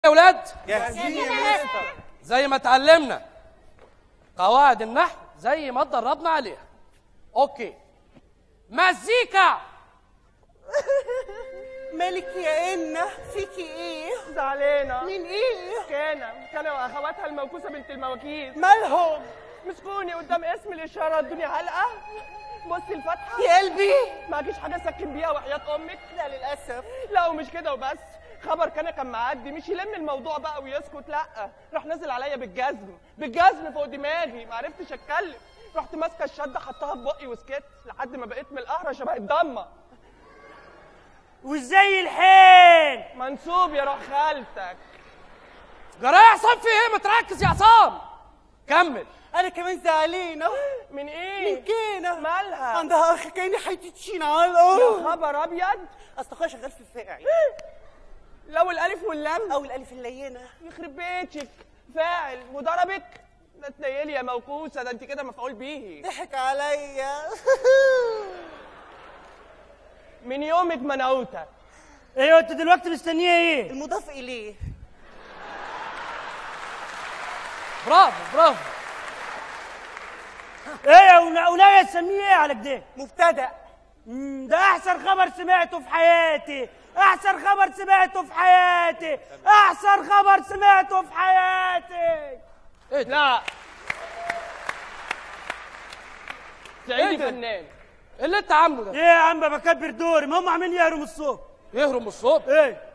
يا ولاد جاهزين يا مستر زي ما اتعلمنا قواعد النحو زي ما اتدربنا عليها اوكي مزيكا مالك يا إنا فيكي إيه؟ زعلانة من إيه؟ كان كان واخواتها الموكوسة بنت المواكيس مالهم؟ مسكوني قدام اسم الإشارة ادوني علقة بصي الفتحة يا قلبي معكيش حاجة اسكن بيها وحياة أمك لا للأسف لا ومش كده وبس خبر كان كان معدي مش يلم الموضوع بقى ويسكت لا راح نزل عليا بالجزم بالجزم فوق دماغي ما عرفتش اتكلم رحت ماسكه الشده حطها في بقي وسكت لحد ما بقيت من القهره شبه الضمه وازاي الحين منسوب يا روح خالتك جرى يا عصام في ايه ما تركز يا عصام كمل أنا كمان زعلانة من ايه من كينا مالها عندها أخ كاني حيتتشين على يا الأرض خبر ابيض أصل أخويا شغال في الفاعل لو الالف واللام أو الألف اللينة يخرب بيتك فاعل وضربك ده تنيلي يا موكوسه ده انت كده مفعول بيه ضحك عليا من يومك منعوته ايوه انت دلوقتي مستنيه ايه المضاف إليه برافو برافو ايه ون- وناوي تسميه ايه على كده مبتدأ مم، ده احسن خبر سمعته في حياتي احسن خبر سمعته في حياتي احسن خبر سمعته في حياتي ايه ده لا سعيدي إيه ده؟ فنان إيه اللي انت عامله ده ايه يا عم بكبر دوري ما هم عاملين يهروا من الصوت يهرم الصوت ايه